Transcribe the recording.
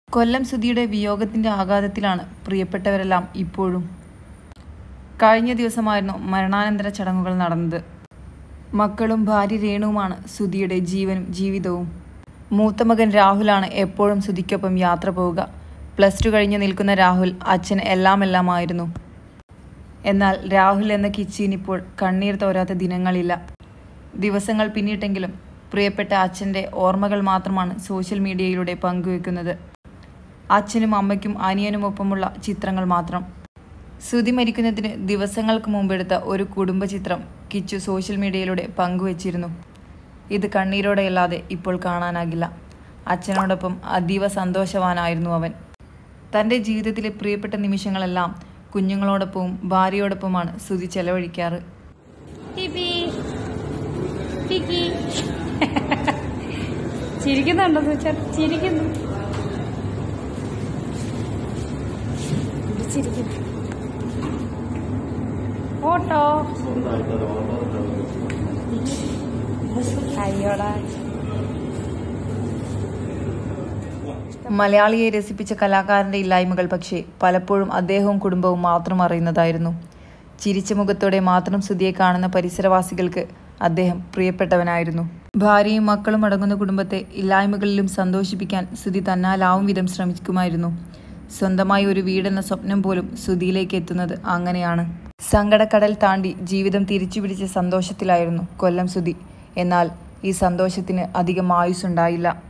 കൊല്ലം സുധിയുടെ വിയോഗത്തിന്റെ ആഘാതത്തിലാണ് പ്രിയപ്പെട്ടവരെല്ലാം ഇപ്പോഴും കഴിഞ്ഞ ദിവസമായിരുന്നു മരണാനന്തര ചടങ്ങുകൾ നടന്നത് മക്കളും ഭാര്യ രേണുവുമാണ് സുധിയുടെ ജീവനും ജീവിതവും മൂത്ത മകൻ രാഹുലാണ് എപ്പോഴും സുധിക്കൊപ്പം യാത്ര പോവുക പ്ലസ് ടു കഴിഞ്ഞ് നിൽക്കുന്ന രാഹുൽ അച്ഛൻ എല്ലാം എല്ലാമായിരുന്നു എന്നാൽ രാഹുൽ എന്ന കിച്ചിനിപ്പോൾ കണ്ണീർ തോരാത്ത ദിനങ്ങളില്ല ദിവസങ്ങൾ പിന്നിട്ടെങ്കിലും പ്രിയപ്പെട്ട അച്ഛൻ്റെ ഓർമ്മകൾ മാത്രമാണ് സോഷ്യൽ മീഡിയയിലൂടെ പങ്കുവെക്കുന്നത് അച്ഛനും അമ്മയ്ക്കും അനിയനുമൊപ്പമുള്ള ചിത്രങ്ങൾ മാത്രം ശ്രുതി മരിക്കുന്നതിന് ദിവസങ്ങൾക്ക് മുമ്പെടുത്ത ഒരു കുടുംബ ചിത്രം കിച്ചു സോഷ്യൽ മീഡിയയിലൂടെ പങ്കുവച്ചിരുന്നു ഇത് കണ്ണീരോടെയല്ലാതെ ഇപ്പോൾ കാണാനാകില്ല അച്ഛനോടൊപ്പം അതീവ സന്തോഷവാനായിരുന്നു അവൻ തൻ്റെ ജീവിതത്തിലെ പ്രിയപ്പെട്ട നിമിഷങ്ങളെല്ലാം കുഞ്ഞുങ്ങളോടൊപ്പവും ഭാര്യയോടൊപ്പമാണ് ശ്രുതി ചെലവഴിക്കാറ് ടിപി ടിക്കി ചിരിക്കുന്നുണ്ടോ സൂചാ ചിരിക്കുന്നു ചിരിക്കുന്നു ഓട്ടോ അയ്യോടാ മലയാളിയെ രസിപ്പിച്ച കലാകാരന്റെ ഇല്ലായ്മകൾ പക്ഷേ പലപ്പോഴും അദ്ദേഹവും കുടുംബവും മാത്രം അറിയുന്നതായിരുന്നു ചിരിച്ച മുഖത്തോടെ മാത്രം ശ്രുതിയെ കാണുന്ന പരിസരവാസികൾക്ക് അദ്ദേഹം പ്രിയപ്പെട്ടവനായിരുന്നു ഭാര്യയും മക്കളും അടങ്ങുന്ന കുടുംബത്തെ ഇല്ലായ്മകളിലും സന്തോഷിപ്പിക്കാൻ ശ്രുതി തന്നാലാവും വിധം ശ്രമിക്കുമായിരുന്നു സ്വന്തമായി ഒരു വീടെന്ന സ്വപ്നം പോലും ശ്രുതിയിലേക്ക് എത്തുന്നത് അങ്ങനെയാണ് സങ്കടക്കടൽ താണ്ടി ജീവിതം തിരിച്ചുപിടിച്ച സന്തോഷത്തിലായിരുന്നു കൊല്ലം ശ്രുതി എന്നാൽ ഈ സന്തോഷത്തിന് അധികം ആയുസ്സുണ്ടായില്ല